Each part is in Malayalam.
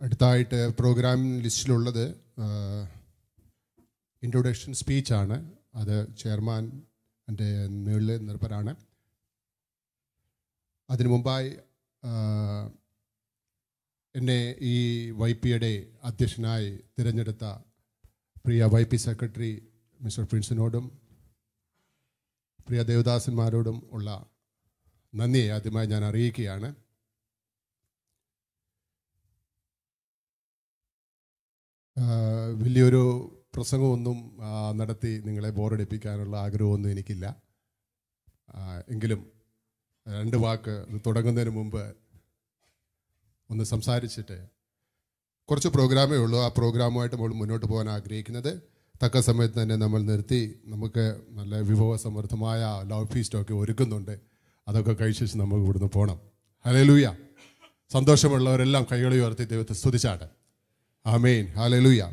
അടുത്തായിട്ട് പ്രോഗ്രാം ലിസ്റ്റിലുള്ളത് ഇൻട്രൊഡക്ഷൻ സ്പീച്ചാണ് അത് ചെയർമാൻ എൻ്റെ മുകളിൽ നിർഭരാണ് അതിനു മുമ്പായി ആ, എന്നെ ഈ വൈ പിയുടെ അധ്യക്ഷനായി തിരഞ്ഞെടുത്ത പ്രിയ വൈ പി സെക്രട്ടറി മിസ്റ്റർ പ്രിൻസിനോടും പ്രിയ ദേവദാസന്മാരോടും ഉള്ള നന്ദി ആദ്യമായി ഞാൻ അറിയിക്കുകയാണ് ആ, വലിയൊരു പ്രസംഗമൊന്നും ആ, നടത്തി നിങ്ങളെ ബോറടിപ്പിക്കാനുള്ള ആഗ്രഹമൊന്നും എനിക്കില്ല ആ, എങ്കിലും രണ്ട് വാക്ക് ഇത് തുടങ്ങുന്നതിന് മുമ്പ് ഒന്ന് സംസാരിച്ചിട്ട് കുറച്ച് പ്രോഗ്രാമേ ഉള്ളൂ ആ പ്രോഗ്രാമുമായിട്ട് നമ്മൾ മുന്നോട്ട് പോകാൻ ആഗ്രഹിക്കുന്നത് തക്ക സമയത്ത് തന്നെ നമ്മൾ നിർത്തി നമുക്ക് നല്ല വിഭവസമൃദ്ധമായ ലവ് ഫീസ്റ്റൊക്കെ ഒരുക്കുന്നുണ്ട് അതൊക്കെ കഴിച്ചു നമുക്ക് ഇവിടുന്ന് പോകണം ഹലലൂയ സന്തോഷമുള്ളവരെല്ലാം കൈകളി ഉയർത്തി ദൈവത്തെ സ്തുതിച്ചാട്ടെ ആമേൻ ഹലലൂയ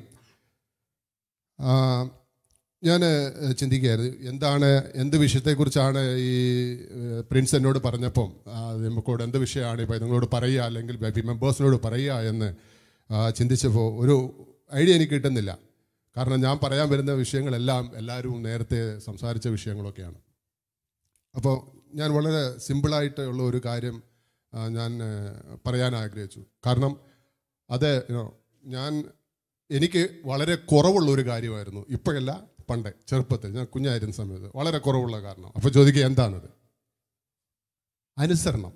ഞാൻ ചിന്തിക്കുകയായിരുന്നു എന്താണ് എന്ത് വിഷയത്തെക്കുറിച്ചാണ് ഈ ഏഹ്, പ്രിൻസ് എന്നോട് പറഞ്ഞപ്പം ആ, നമുക്കോട് എന്ത് വിഷയമാണ് ഇപ്പോൾ നിങ്ങളോട് പറയുക അല്ലെങ്കിൽ ബി മെമ്പേഴ്സിനോട് പറയുക എന്ന് ആ, ചിന്തിച്ചപ്പോൾ ഒരു ഐഡിയ എനിക്ക് കിട്ടുന്നില്ല കാരണം ഞാൻ പറയാൻ വരുന്ന വിഷയങ്ങളെല്ലാം എല്ലാവരും നേരത്തെ സംസാരിച്ച വിഷയങ്ങളൊക്കെയാണ് അപ്പോൾ ഞാൻ വളരെ സിമ്പിളായിട്ട് ഉള്ള ഒരു കാര്യം ആ, ഞാൻ ഏഹ്, പറയാൻ ആഗ്രഹിച്ചു കാരണം അത് you know, ഞാൻ എനിക്ക് വളരെ കുറവുള്ള ഒരു കാര്യമായിരുന്നു ഇപ്പോഴല്ല പണ്ട് ചെറുപ്പത്തിൽ ഞാൻ കുഞ്ഞായിരുന്ന സമയത്ത് വളരെ കുറവുള്ള കാരണം അപ്പോൾ ചോദിക്കുക എന്താണത് അനുസരണം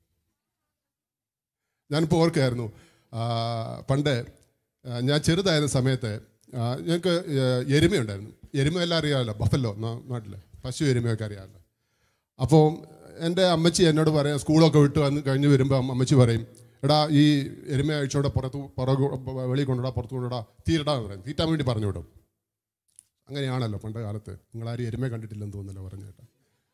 ഞാനിപ്പോൾ ഓർക്കുകയായിരുന്നു ആ, പണ്ട് ആ, ഞാൻ ചെറുതായിരുന്ന സമയത്ത് ആ, ഞങ്ങൾക്ക് ആ, എരുമയുണ്ടായിരുന്നു എരുമ എല്ലാം അറിയാമല്ലോ ബഫല്ലോ നാട്ടിൽ പശു എരുമയൊക്കെ അറിയാമല്ലോ അപ്പോൾ എൻ്റെ അമ്മച്ചി എന്നോട് പറയാം സ്കൂളൊക്കെ വിട്ട് വന്ന് കഴിഞ്ഞ് വരുമ്പോൾ അമ്മച്ചി പറയും എടാ ഈ എരുമ അഴിച്ചോടെ പുറത്ത് പുറകു വെളിയിൽ കൊണ്ടുവിടാ പുറത്ത് കൊണ്ടുവിടാ തീരടാ എന്ന് പറയും തീറ്റാൻ വേണ്ടി പറഞ്ഞു വിടും അങ്ങനെയാണല്ലോ പണ്ട് കാലത്ത് നിങ്ങളാരും എരുമ കണ്ടിട്ടില്ലെന്ന് തോന്നുന്നല്ലോ പറഞ്ഞു കേട്ടോ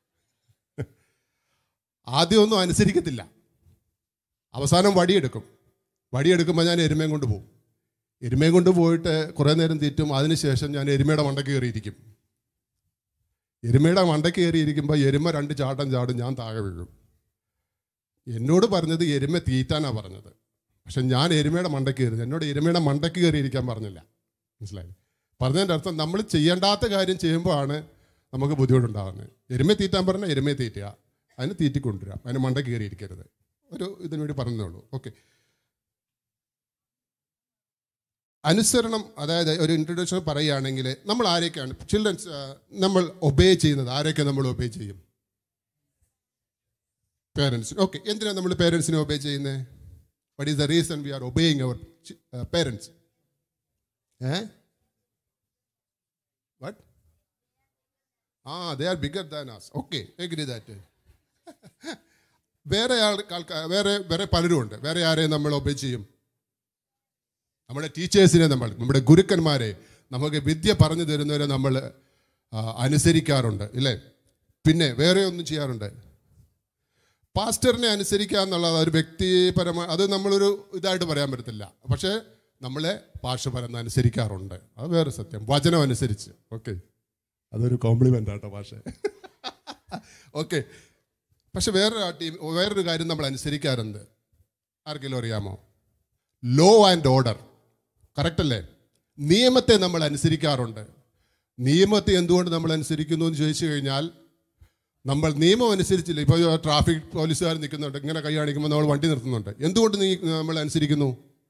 ആദ്യമൊന്നും അനുസരിക്കത്തില്ല അവസാനം വടിയെടുക്കും വടിയെടുക്കുമ്പോൾ ഞാൻ എരുമയും കൊണ്ട് പോകും എരുമയും കൊണ്ട് പോയിട്ട് കുറേ നേരം തീറ്റും അതിനുശേഷം ഞാൻ എരുമയുടെ മണ്ടയ്ക്ക് കയറിയിരിക്കും എരുമയുടെ മണ്ടയ്ക്ക് കയറിയിരിക്കുമ്പോൾ എരുമ രണ്ട് ചാട്ടം ചാടും ഞാൻ താഴെ വീഴും എന്നോട് പറഞ്ഞത് എരുമ തീറ്റാനാ പറഞ്ഞത് പക്ഷെ ഞാൻ എരുമയുടെ മണ്ടയ്ക്ക് കയറി എന്നോട് എരുമയുടെ മണ്ടയ്ക്ക് കയറിയിരിക്കാൻ പറഞ്ഞില്ല മനസ്സിലായി പറഞ്ഞതിൻ്റെ അർത്ഥം നമ്മൾ ചെയ്യേണ്ടാത്ത കാര്യം ചെയ്യുമ്പോഴാണ് നമുക്ക് ബുദ്ധിമുട്ടുണ്ടാകുന്നത് എരുമ തീറ്റാൻ പറഞ്ഞാൽ എരുമയെ തീറ്റുക അതിന് തീറ്റിക്കൊണ്ടുവരാം അതിന് മണ്ടയ്ക്ക് കയറിയിരിക്കരുത് ഒരു ഇതിനു വേണ്ടി പറഞ്ഞതേ ഉള്ളൂ ഓക്കെ അനുസരണം അതായത് ഒരു ഇൻട്രൊഡക്ഷൻ പറയുകയാണെങ്കിൽ നമ്മൾ ആരെയൊക്കെയാണ് ചിൽഡ്രൻസ് നമ്മൾ ഒബേ ചെയ്യുന്നത് ആരെയൊക്കെ നമ്മൾ ഒബേ ചെയ്യും പേരൻസ് ഓക്കെ എന്തിനാണ് നമ്മൾ പേരൻസിനെ ഒബേ ചെയ്യുന്നത് what is the reason we are obeying our parents uh what ah they are bigger than us okay agree that വേറെ ആൾക്കാർ വേറെ വേറെ പലരും ഉണ്ട് വേറെ ആരെയും നമ്മൾ ഒബേ ചെയ്യും നമ്മുടെ ടീച്ചേഴ്സിനെ നമ്മൾ നമ്മുടെ ഗുരുക്കന്മാരെ നമുക്ക് വിദ്യ പറഞ്ഞു തരുന്നവരെ നമ്മൾ ആ, അനുസരിക്കാറുണ്ട് ഇല്ലേ പിന്നെ വേറെ ഒന്നും ചെയ്യാറുണ്ട് പാസ്റ്ററിനെ അനുസരിക്കുക എന്നുള്ളത് ഒരു വ്യക്തിപരമായ അത് നമ്മളൊരു ഇതായിട്ട് പറയാൻ പറ്റത്തില്ല പക്ഷേ നമ്മളെ ഭാഷ പരന്ന് അനുസരിക്കാറുണ്ട് അത് വേറെ സത്യം വചനം അനുസരിച്ച് ഓക്കെ അതൊരു കോംപ്ലിമെൻ്റ് ആട്ടോ ഭാഷ ഓക്കെ പക്ഷെ വേറൊരു ടീം വേറൊരു കാര്യം നമ്മൾ അനുസരിക്കാറുണ്ട് ആർക്കെങ്കിലും അറിയാമോ ലോ ആൻഡ് ഓർഡർ കറക്റ്റ് അല്ലേ നിയമത്തെ നമ്മൾ അനുസരിക്കാറുണ്ട് നിയമത്തെ എന്തുകൊണ്ട് നമ്മൾ അനുസരിക്കുന്നു എന്ന് ചോദിച്ചു കഴിഞ്ഞാൽ നമ്മൾ നിയമം അനുസരിച്ചില്ല ഇപ്പോൾ ട്രാഫിക് പോലീസുകാർ നിൽക്കുന്നുണ്ട് ഇങ്ങനെ കൈ കാണിക്കുമ്പോൾ നമ്മൾ വണ്ടി നിർത്തുന്നുണ്ട് എന്തുകൊണ്ട് നീ നമ്മൾ അനുസരിക്കുന്നു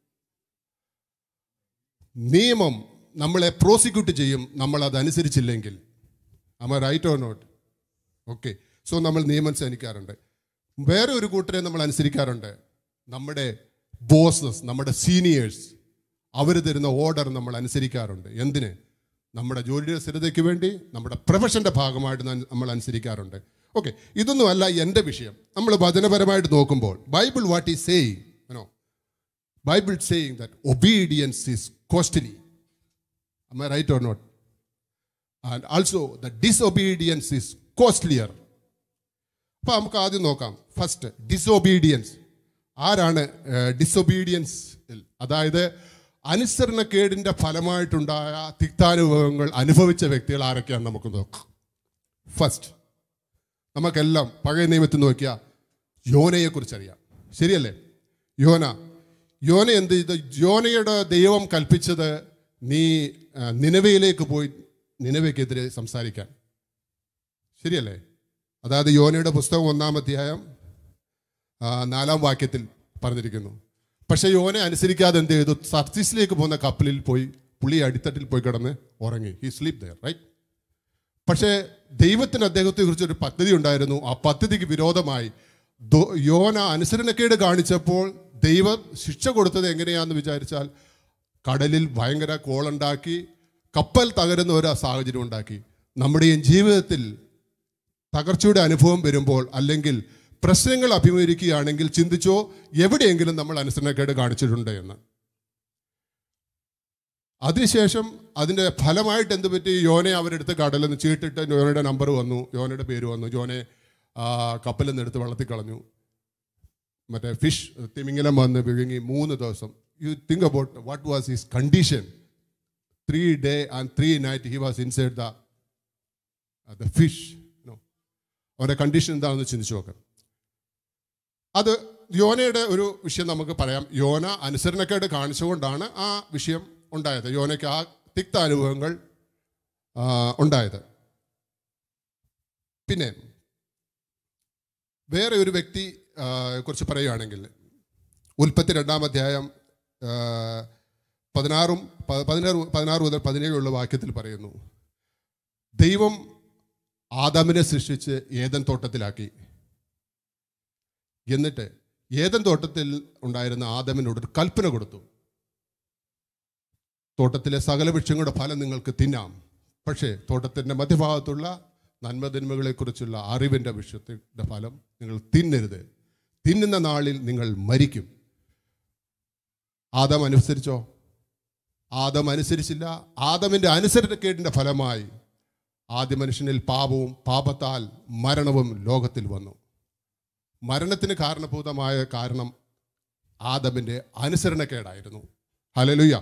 നിയമം നമ്മളെ പ്രോസിക്യൂട്ട് ചെയ്യും നമ്മൾ അത് അനുസരിച്ചില്ലെങ്കിൽ അമ്മ right or not okay so നമ്മൾ നിയമം അനുസരിക്കാറുണ്ട് വേറെ ഒരു കൂട്ടരെ നമ്മൾ അനുസരിക്കാറുണ്ട് നമ്മുടെ ബോസസ് നമ്മുടെ സീനിയേഴ്സ് അവർ തരുന്ന ഓർഡർ നമ്മൾ അനുസരിക്കാറുണ്ട് എന്തിന് നമ്മുടെ ജോലിയുടെ സ്ഥിരതയ്ക്ക് വേണ്ടി നമ്മുടെ പ്രൊഫഷൻ്റെ ഭാഗമായിട്ട് ന- നമ്മൾ അനുസരിക്കാറുണ്ട് ഓക്കെ ഇതൊന്നുമല്ല എൻ്റെ വിഷയം നമ്മൾ വചനപരമായിട്ട് നോക്കുമ്പോൾ Bible what is saying you know Bible saying that obedience is costly am I right or not? And also, the disobedience is costlier. അപ്പോൾ നമുക്ക് ആദ്യം നോക്കാം ഫസ്റ്റ് ഡിസൊബീഡിയൻസ് ആരാണ് ഡിസൊബീഡിയൻസ് അതായത് അനുസരണക്കേടിൻ്റെ ഫലമായിട്ടുണ്ടായ തിക്താനുഭവങ്ങൾ അനുഭവിച്ച വ്യക്തികൾ ആരൊക്കെയാണ് നമുക്ക് നോക്കാം ഫസ്റ്റ് നമുക്കെല്ലാം പഴയ നിയമത്തിൽ നോക്കിയാൽ യോനയെക്കുറിച്ച് അറിയാം ശരിയല്ലേ യോന യോന എന്ത് ചെയ്തു യോനയുടെ ദൈവം കൽപ്പിച്ചത് നീ ആ, നിനവയിലേക്ക് പോയി നിനവയ്ക്കെതിരെ സംസാരിക്കാൻ ശരിയല്ലേ അതായത് യോനയുടെ പുസ്തകം ഒന്നാം അധ്യായം ആ, നാലാം വാക്യത്തിൽ പറഞ്ഞിരിക്കുന്നു പക്ഷെ യോനെ അനുസരിക്കാതെ എന്ത് ചെയ്തു സർച്ചീസിലേക്ക് പോകുന്ന കപ്പലിൽ പോയി പുള്ളി അടിത്തട്ടിൽ പോയി കിടന്ന് ഉറങ്ങി ഹി സ്ലീപ് ദയർ റൈറ്റ് പക്ഷേ ദൈവത്തിന് അദ്ദേഹത്തെ കുറിച്ച് ഒരു പദ്ധതി ഉണ്ടായിരുന്നു ആ പദ്ധതിക്ക് വിരോധമായി ദോ- യോന അനുസരണക്കേട് കാണിച്ചപ്പോൾ ദൈവം ശിക്ഷ കൊടുത്തത് എങ്ങനെയാണെന്ന് വിചാരിച്ചാൽ കടലിൽ ഭയങ്കര കോളുണ്ടാക്കി കപ്പൽ തകരുന്ന ഒരു സാഹചര്യം ഉണ്ടാക്കി നമ്മുടെയും ജീവിതത്തിൽ തകർച്ചയുടെ അനുഭവം വരുമ്പോൾ അല്ലെങ്കിൽ പ്രശ്നങ്ങൾ അഭിമുഖീകരിക്കുകയാണെങ്കിൽ ചിന്തിച്ചോ എവിടെയെങ്കിലും നമ്മൾ അനുസരണക്കേട് കാണിച്ചിട്ടുണ്ട് എന്ന് അതിനുശേഷം അതിൻ്റെ ഫലമായിട്ട് എന്ത് പറ്റി യോനെ അവരെടുത്ത് കടലിൽ നിന്ന് ചീട്ടിട്ട് യോനയുടെ നമ്പർ വന്നു യോനയുടെ പേര് വന്നു യോനെ ആ, കപ്പലിൽ നിന്ന് എടുത്ത് വെള്ളത്തിൽ കളഞ്ഞു മറ്റേ ഫിഷ് തിമിംഗലം വന്ന് വിഴുങ്ങി മൂന്ന് ദിവസം you think about what was his condition three day and three night he was inside the the fish no അവരുടെ കണ്ടീഷൻ എന്താണെന്ന് ചിന്തിച്ചു നോക്കാം അത് യോനയുടെ ഒരു വിഷയം നമുക്ക് പറയാം യോന അനുസരണക്കേട് കാണിച്ചുകൊണ്ടാണ് ആ വിഷയം ഉണ്ടായത് യോനയ്ക്ക് ആ തിക്ത അനുഭവങ്ങൾ ആ, ഉണ്ടായത് പിന്നെ വേറെ ഒരു വ്യക്തി ആ, കുറിച്ച് പറയുകയാണെങ്കിൽ ഉൽപ്പത്തി രണ്ടാം അധ്യായം ആ, പതിനാറും പ- പതിനാറ് പതിനാറ് മുതൽ പതിനേഴുള്ള വാക്യത്തിൽ പറയുന്നു ദൈവം ആദാമിനെ സൃഷ്ടിച്ച് ഏതൻ തോട്ടത്തിലാക്കി എന്നിട്ട് ഏതൻ തോട്ടത്തിൽ ഉണ്ടായിരുന്ന ആദമിനോട് ഒരു കൽപ്പന കൊടുത്തു തോട്ടത്തിലെ സകല വൃക്ഷങ്ങളുടെ ഫലം നിങ്ങൾക്ക് തിന്നാം പക്ഷേ തോട്ടത്തിൻ്റെ മധ്യഭാഗത്തുള്ള നന്മതിന്മകളെക്കുറിച്ചുള്ള അറിവിൻ്റെ വിഷയത്തിൻ്റെ ഫലം നിങ്ങൾ തിന്നരുത് തിന്നുന്ന നാളിൽ നിങ്ങൾ മരിക്കും ആദം അനുസരിച്ചോ ആദം അനുസരിച്ചില്ല ആദമിൻ്റെ അനുസരണക്കേടിൻ്റെ ഫലമായി ആദ്യ മനുഷ്യനിൽ പാപവും പാപത്താൽ മരണവും ലോകത്തിൽ വന്നു മരണത്തിന് കാരണഭൂതമായ കാരണം ആദമിൻ്റെ അനുസരണക്കേടായിരുന്നു ഹലലുയ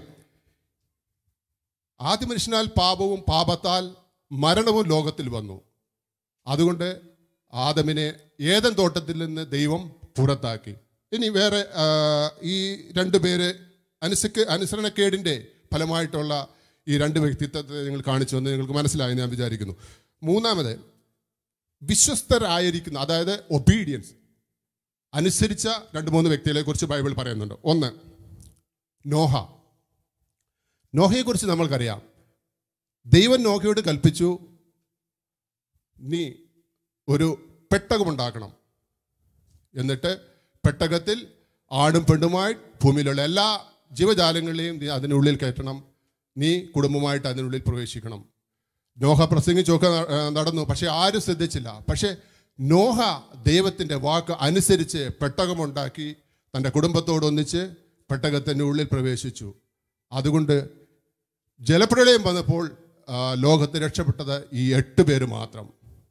ആദ്യ മനുഷ്യനാൽ പാപവും പാപത്താൽ മരണവും ലോകത്തിൽ വന്നു അതുകൊണ്ട് ആദമിനെ ഏതൻ തോട്ടത്തിൽ നിന്ന് ദൈവം പുറത്താക്കി ഇനി വേറെ ആ, ഈ രണ്ട് പേര് അനുസക്ക് അനുസരണക്കേടിൻ്റെ ഫലമായിട്ടുള്ള ഈ രണ്ട് വ്യക്തിത്വത്തെ നിങ്ങൾ കാണിച്ചു എന്ന് നിങ്ങൾക്ക് മനസ്സിലായി ഞാൻ വിചാരിക്കുന്നു മൂന്നാമത് വിശ്വസ്തരായിരിക്കുന്ന അതായത് ഒബീഡിയൻസ് അനുസരിച്ച രണ്ട് മൂന്ന് വ്യക്തികളെ കുറിച്ച് ബൈബിൾ പറയുന്നുണ്ട് ഒന്ന് നോഹ നോഹയെക്കുറിച്ച് നമ്മൾക്കറിയാം ദൈവം നോഹയോട് കൽപ്പിച്ചു നീ ഒരു പെട്ടകമുണ്ടാക്കണം എന്നിട്ട് പെട്ടകത്തിൽ ആണും പെണ്ണുമായി ഭൂമിയിലുള്ള എല്ലാ ജീവജാലങ്ങളെയും നീ അതിനുള്ളിൽ കയറ്റണം നീ കുടുംബമായിട്ട് അതിനുള്ളിൽ പ്രവേശിക്കണം നോഹ പ്രസംഗിച്ചൊക്കെ ന- ഏർ നടന്നു പക്ഷെ ആരും ശ്രദ്ധിച്ചില്ല പക്ഷെ നോഹ ദൈവത്തിൻ്റെ വാക്ക് അനുസരിച്ച് പെട്ടകമുണ്ടാക്കി തൻ്റെ കുടുംബത്തോടൊന്നിച്ച് പെട്ടകത്തിൻ്റെ ഉള്ളിൽ പ്രവേശിച്ചു അതുകൊണ്ട് ജലപ്രളയം വന്നപ്പോൾ ആ, ലോകത്ത് രക്ഷപ്പെട്ടത് ഈ എട്ട് പേര് മാത്രം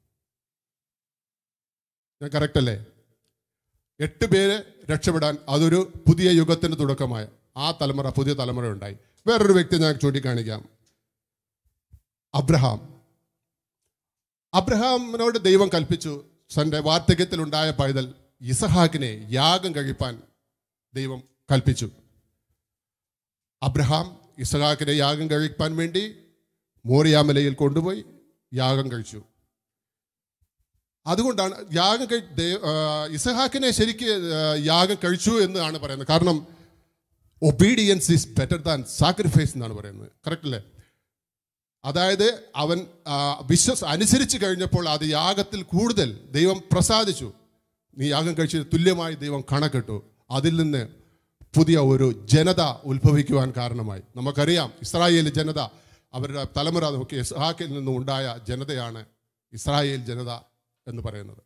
ഞാൻ കറക്റ്റ് അല്ലേ എട്ട് പേര് രക്ഷപ്പെടാൻ അതൊരു പുതിയ യുഗത്തിന് തുടക്കമായ ആ തലമുറ പുതിയ തലമുറ ഉണ്ടായി വേറൊരു വ്യക്തി ഞാൻ ചൂണ്ടിക്കാണിക്കാം അബ്രഹാം അബ്രഹാമിനോട് ദൈവം കൽപ്പിച്ചു തൻ്റെ വാർദ്ധക്യത്തിലുണ്ടായ പൈതൽ ഇസഹാക്കിനെ യാഗം കഴിപ്പാൻ ദൈവം കൽപ്പിച്ചു അബ്രഹാം ഇസഹാക്കിനെ യാഗം കഴിപ്പാൻ വേണ്ടി മോറിയാമലയിൽ കൊണ്ടുപോയി യാഗം കഴിച്ചു അതുകൊണ്ടാണ് യാഗം കഴി ദൈ- ആ, ഇസഹാക്കിനെ ശരിക്ക് ആ, യാഗം കഴിച്ചു എന്നാണ് പറയുന്നത് കാരണം obedience is better than sacrifice എന്നാണ് പറയുന്നത് കറക്റ്റ് അല്ലേ അതായത് അവൻ ആ, വിശ്വസ് അനുസരിച്ച് കഴിഞ്ഞപ്പോൾ അത് യാഗത്തിൽ കൂടുതൽ ദൈവം പ്രസാദിച്ചു നീ യാഗം കഴിച്ചത് തുല്യമായി ദൈവം കണക്കിട്ടു അതിൽ നിന്ന് പുതിയ ഒരു ജനത ഉത്ഭവിക്കുവാൻ കാരണമായി നമുക്കറിയാം ഇസ്രായേൽ ജനത അവരുടെ തലമുറ നോക്കി ഇസ്ഹാക്കിൽ നിന്നും ഉണ്ടായ ജനതയാണ് ഇസ്രായേൽ ജനത എന്ന് പറയുന്നത്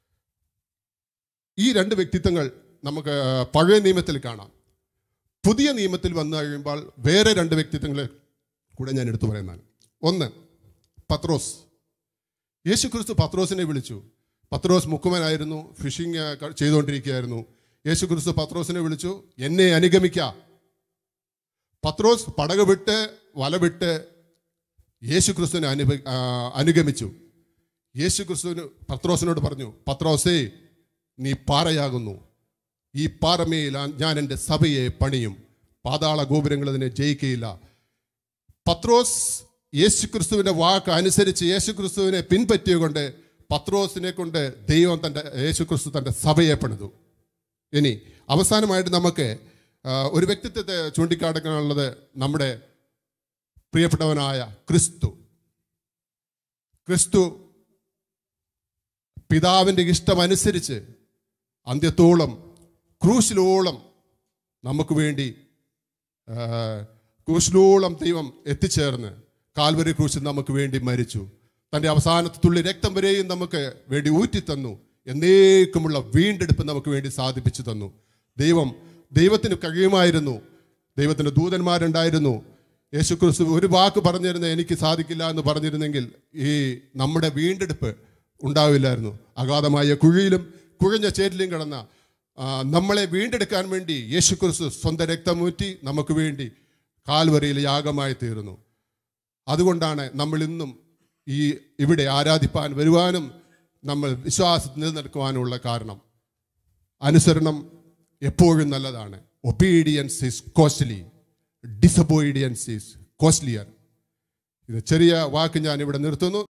ഈ രണ്ട് വ്യക്തിത്വങ്ങൾ നമുക്ക് പഴയ നിയമത്തിൽ കാണാം പുതിയ നിയമത്തിൽ വന്നു കഴിയുമ്പോൾ വേറെ രണ്ട് വ്യക്തിത്വങ്ങളെ കൂടെ ഞാൻ എടുത്തു പറയുന്നതാണ് ഒന്ന് പത്രോസ് യേശു ക്രിസ്തു പത്രോസിനെ വിളിച്ചു പത്രോസ് മുക്കുമനായിരുന്നു ഫിഷിംഗ് ആ, ക- ചെയ്തുകൊണ്ടിരിക്കുകയായിരുന്നു യേശു ക്രിസ്തു പത്രോസിനെ വിളിച്ചു എന്നെ അനുഗമിക്ക പത്രോസ് പടക വിട്ട് വല വിട്ട് യേശു ക്രിസ്തുവിനെ അനുഭ ആ, അനുഗമിച്ചു യേശു ക്രിസ്തുവിന് പത്രോസിനോട് പറഞ്ഞു പത്രോസേ നീ പാറയാകുന്നു ഈ പാറമേൽ ഞാൻ എൻ്റെ സഭയെ പണിയും പാതാള ഗോപുരങ്ങൾ അതിനെ ജയിക്കുകയില്ല പത്രോസ് യേശുക്രിസ്തുവിന്റെ വാക്ക് അനുസരിച്ച് യേശുക്രിസ്തുവിനെ പിൻപറ്റിയുകൊണ്ട് പത്രോസിനെ കൊണ്ട് ദൈവം തൻ്റെ യേശുക്രിസ്തു തൻ്റെ സഭയെ പണിതു ഇനി അവസാനമായിട്ട് നമുക്ക് ആ, ഒരു വ്യക്തിത്വത്തെ ചൂണ്ടിക്കാണിക്കാനുള്ളത് നമ്മുടെ പ്രിയപ്പെട്ടവനായ ക്രിസ്തു ക്രിസ്തു പിതാവിൻ്റെ ഇഷ്ടമനുസരിച്ച് അന്ത്യത്തോളം ക്രൂശിലോളം നമുക്ക് വേണ്ടി ആ, ക്രൂശിലോളം ദൈവം എത്തിച്ചേർന്ന് കാൽവരി ക്രൂശിൽ നമുക്ക് വേണ്ടി മരിച്ചു തൻ്റെ അവസാനത്തെ തുള്ളി രക്തം വരെയും നമുക്ക് വേണ്ടി ഊറ്റിത്തന്നു എന്നേക്കുമുള്ള വീണ്ടെടുപ്പ് നമുക്ക് വേണ്ടി സാധിപ്പിച്ചു തന്നു ദൈവം ദൈവത്തിന് കഴിയുമായിരുന്നു ദൈവത്തിൻ്റെ ദൂതന്മാരുണ്ടായിരുന്നു യേശു ക്രിസ്തു ഒരു വാക്ക് പറഞ്ഞിരുന്ന എനിക്ക് സാധിക്കില്ല എന്ന് പറഞ്ഞിരുന്നെങ്കിൽ ഈ നമ്മുടെ വീണ്ടെടുപ്പ് ഉണ്ടാവില്ലായിരുന്നു അഗാധമായ കുഴിയിലും കുഴഞ്ഞ ചേറ്റിലും കിടന്ന ആ, നമ്മളെ വീണ്ടെടുക്കാൻ വേണ്ടി യേശു ക്രിസ്തു സ്വന്തം രക്തമൂറ്റി നമുക്ക് വേണ്ടി കാൽവരയിൽ യാഗമായി തീർന്നു അതുകൊണ്ടാണ് നമ്മൾ ഇന്നും ഈ ഇവിടെ ആരാധിപ്പാൻ വരുവാനും നമ്മൾ വിശ്വാസത്തിൽ നിലനിൽക്കുവാനുള്ള കാരണം അനുസരണം എപ്പോഴും നല്ലതാണ് obedience is costly disobedience is costlier ഇത് ചെറിയ വാക്ക് ഞാൻ ഇവിടെ നിർത്തുന്നു